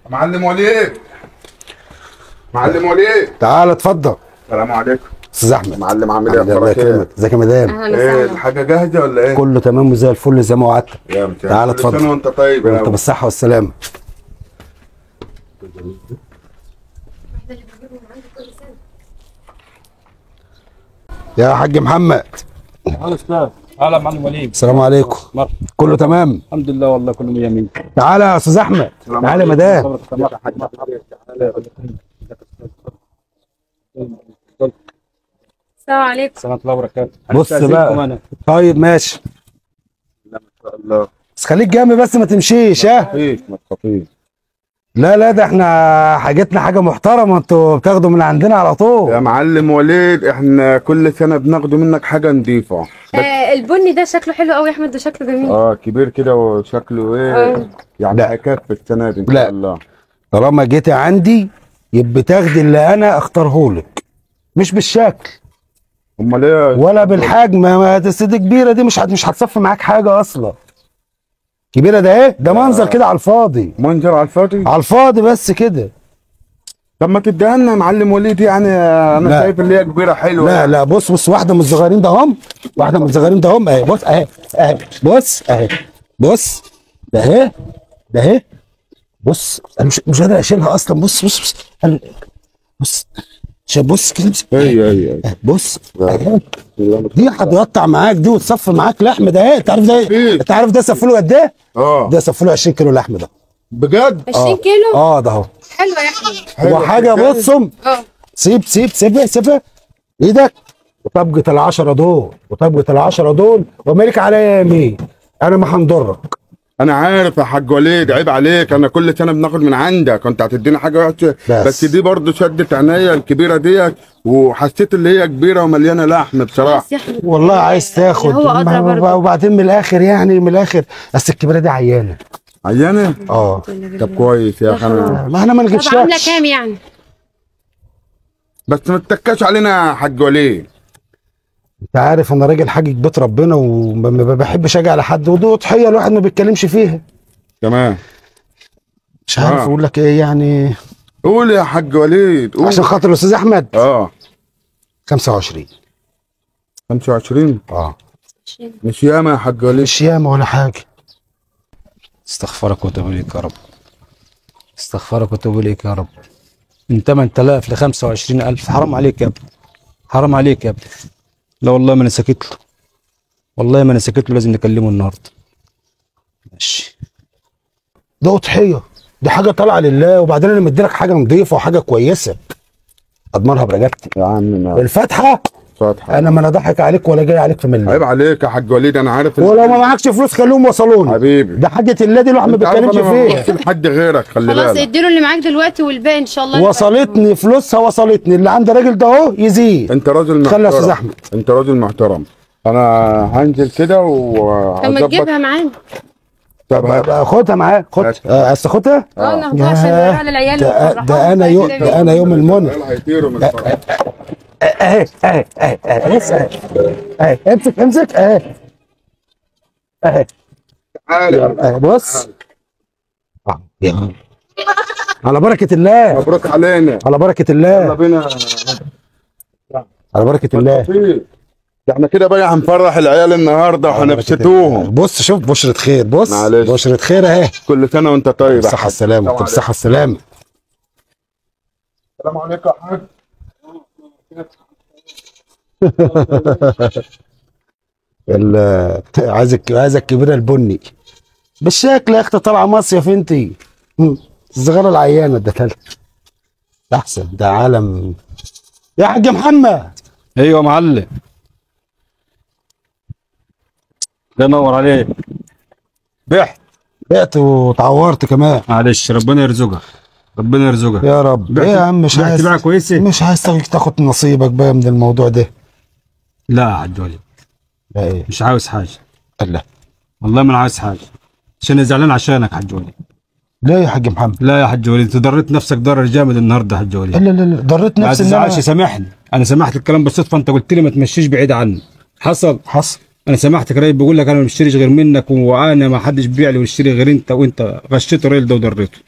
معلم وليد معلم وليد تعال اتفضل السلام عليكم استاذ احمد معلم عامل ايه الله اخبارك ايه يكرمك ازيك يا مدام اهلا ايه وسهلا الحاجه جاهزه ولا ايه كله تمام وزي الفل زي ما وعدت يا متعب. تعال كل اتفضل. سنه وانت طيب يا وانت أبو. بالصحه والسلامه يا حاج محمد هلا استاذ هلا معلم وليد السلام عليكم مرحبا كله تمام الحمد لله والله كله 100 100 تعالى يا استاذ احمد تعالى يا مدام السلام عليكم سلام الله وبركاته بص هنستأذنكم بقى. انا طيب ماشي ما شاء الله بس خليك جنبي بس ما تمشيش ها خفيف ما تخافيش لا لا ده احنا حاجتنا حاجه محترمه انتوا بتاخدوا من عندنا على يا طول معلم وليد احنا كل سنه بناخده منك حاجه نظيفه آه البني ده شكله حلو قوي يا احمد ده شكله جميل اه كبير كده وشكله ايه آه. يعني لا. هيكفي السنه دي ان لا. شاء الله طالما جيتي عندي يبقى تاخدي اللي انا اختارهولك مش بالشكل امال ايه ولا بالحجم ما بس دي كبيره دي مش هت- مش هتصفي معاك حاجه اصلا كبيره ده ايه ده منظر كده على الفاضي منظر على الفاضي على الفاضي بس كده طب ما تديها لنا يا معلم وليد يعني انا لا. شايف اللي هي كبيره حلوه لا لا بص بص واحده من الصغيرين ده هم واحده من الصغيرين ده هم اهي بص اهي اهي بص اهي بص ده اهي ده اهي بص انا مش مش قادر اشيلها اصلا بص بص بص أنا بص شايف بص كده بص. ايوه ايوه بص أهي. دي هتقطع معاك دي وتصفي معاك لحم ده ايه انت عارف ده ايه إيه؟ انت عارف ده صفله قد ايه اه ده صفله 20 كيلو لحم ده بجد 20 كيلو اه ده اهو حلوه يا احمد حلو وحاجه كده. بصم اه سيب سيب سيبها سيبها ايدك وطبقة العشرة دول وطبقة العشرة دول ومالك عليا يمين انا ما هنضرك انا عارف يا حاج وليد عيب عليك انا كل سنه بناخد من عندك كنت هتدينا حاجه وحشه بس. بس, دي برضو شدت عينيا الكبيره ديت وحسيت اللي هي كبيره ومليانه لحم بصراحه بس يا احمد والله عايز تاخد هو أدرى برضه. وبعدين من الاخر يعني من الاخر بس الكبيرة دي عيانة عيانه اه طب كويس يا اخي انا ما احنا ما طب عامله نجيبش كام يعني بس ما تتكاش علينا يا حاج وليد انت عارف انا راجل حاجة بيت ربنا وما ما بحبش اجي على حد ودي اضحية الواحد ما بيتكلمش فيها تمام مش عارف آه. اقول لك ايه يعني قول يا حاج وليد قول عشان خاطر الاستاذ احمد اه 25 25 اه مش ياما يا حاج وليد مش ياما ولا حاجة استغفرك واتوب اليك يا رب استغفرك واتوب اليك يا رب من 8000 ل 25000 حرام عليك يا ابني حرام عليك يا ابني لا والله ما انا ساكت له والله ما انا ساكت له لازم نكلمه النهارده ماشي ده اضحيه دي حاجه طالعه لله وبعدين انا مديلك حاجه نظيفه وحاجه كويسه اضمنها برجالتي يا عم ما الفاتحه فاتحه انا ما انا ضحك عليك ولا جاي عليك في ملي عيب عليك يا حاج وليد انا عارف إن- ولو ما معكش فلوس خليهم وصلوني حبيبي ده حاجه الله دي الواحد ما انت عارف بيتكلمش انا ما فيها ببص لحد غيرك خلي خلاص بالك اديله اللي معاك دلوقتي والباقي ان شاء الله وصلتني فلوسها وصلتني اللي عند الراجل ده اهو يزيد انت راجل محترم خلي يا أستاذ أحمد. انت راجل محترم انا هنزل كده طب ما وهظبط تجيبها معانا طب بقى- بقى خدها معاك خد ماشي. آه، عايز تاخدها اه ناخدها ياه. عشان نوريها للعيال ده, ونفرحهم. ده انا يوم ده انا يوم المنى العيال هيطيروا من الفرح اهي اهي اهي اهي بص اهي اهي امسك امسك اهي اهي تعالى اهي بص آه، يلا. على بركة الله مبروك علينا على بركة يلا الله بينا على بركة الله ده احنا كده بقى هنفرح العيال النهارده وهنبسطوهم بص شوف بشرة خير بص معلش. بشرة خير اهي كل سنه وانت طيب يا بالصحة حاج. والسلامة السلام بالصحة والسلامة السلام عليكم يا حاج ال- عايزك عايزك كبيرة البني بالشكل يا اختي طالعة مصيف انتي مم. الصغيرة العيانة ده تلك ده احسن ده عالم يا حاج محمد ايوه يا معلم ده ينور عليك بحت بعت وتعورت كمان معلش ربنا يرزقها ربنا يرزقها يا رب بعت- ايه يا عم مش بعت عايز بيعة كويسة؟ مش عايز تاخد- تاخد نصيبك بقى من الموضوع ده لا يا حاج وليد لا ايه مش عاوز حاجه لا والله ما انا عاوز حاجه عشان أنا زعلان عشانك حاج وليد ليه يا حاج محمد لا يا حاج وليد انت ضريت نفسك ضرر جامد النهارده يا حاج وليد لا لا لا ضريت ما نفسي ان تزعلش انا سامحني انا سمحت الكلام بالصدفه انت قلت لي ما تمشيش بعيد عني حصل حصل انا سمحتك راجل بقول لك انا ما بشتريش غير منك وانا ما حدش بيبيع لي ويشتري غير انت وانت غشيت الراجل ده وضريته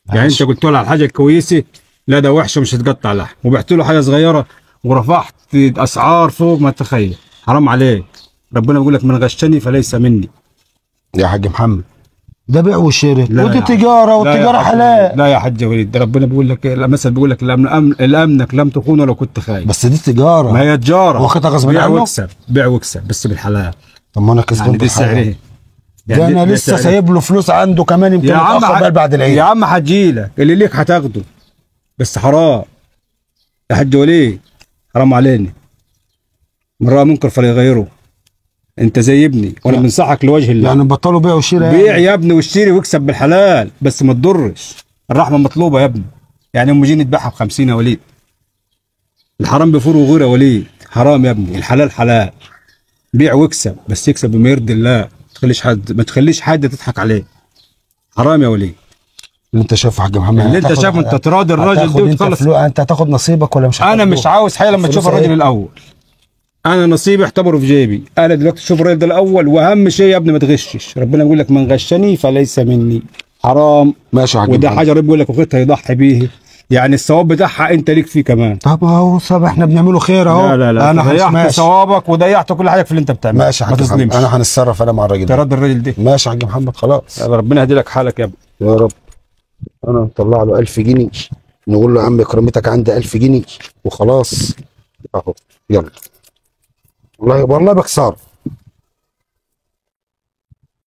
يعني انت قلت له على الحاجه الكويسه لا ده وحشه مش هتقطع لحم وبعت له حاجه صغيره ورفعت اسعار فوق ما تتخيل حرام عليك ربنا بيقول لك من غشني فليس مني يا حاج محمد ده بيع وشراء لا ودي يا حاج. تجاره لا يا والتجاره حاج حلال لا يا حاج وليد ده ربنا بيقول لك المثل بيقول لك الامن أمن الامنك لم تخون ولو كنت خايف بس دي تجاره ما هي تجاره واخدها غصب بيع عنه؟ واكسب بيع واكسب بس بالحلال طب ما انا كسبان يعني دي بالحلال. سعره ده انا دي لسه سعره. سايب له فلوس عنده كمان يمكن يا عم يتاخر ح- بقى بعد العيد يا عم هتجيلك اللي ليك هتاخده بس حرام يا حاج وليد حرام علينا من رأى منكر فليغيره انت زي ابني وانا بنصحك لوجه الله يعني بطلوا بيع وشراء بيع يعني. يا ابني واشتري واكسب بالحلال بس ما تضرش الرحمه مطلوبه يا ابني يعني ام جيني تبيعها ب 50 يا وليد الحرام بيفور وغير يا وليد حرام يا ابني الحلال حلال بيع واكسب بس يكسب بما يرضي الله ما تخليش حد ما تخليش حد تضحك عليه حرام يا وليد اللي انت شايفه يا حاج محمد اللي انت هتاخد- شايفه انت تراضي الراجل هتاخد ده انت وتخلص فلوس انت هتاخد نصيبك ولا مش انا هتاخده؟ مش عاوز حاجه لما تشوف فلوس الراجل ايه؟ الاول انا نصيبي اعتبره في جيبي انا دلوقتي اشوف الراجل ده الاول واهم شيء يا ابني ما تغشش ربنا بيقول لك من غشني فليس مني حرام ماشي يا حاج وده محمد. حاجه ربنا بيقول لك اخوتها يضحي بيه يعني الثواب بتاعها انت ليك فيه كمان طب اهو طب احنا بنعمله خير اهو لا لا لا انا ضيعت ماشي ثوابك وضيعت كل حاجه في اللي انت بتعمله ماشي يا ما حاج محمد تظلمش انا هنتصرف انا مع الراجل ده تراضي الراجل ده ماشي يا حاج محمد خلاص يلا ربنا يهدي لك حالك يا ابني يا رب انا نطلع له 1000 جنيه نقول له يا عم كرامتك عندي 1000 جنيه وخلاص اهو يلا والله والله بكسر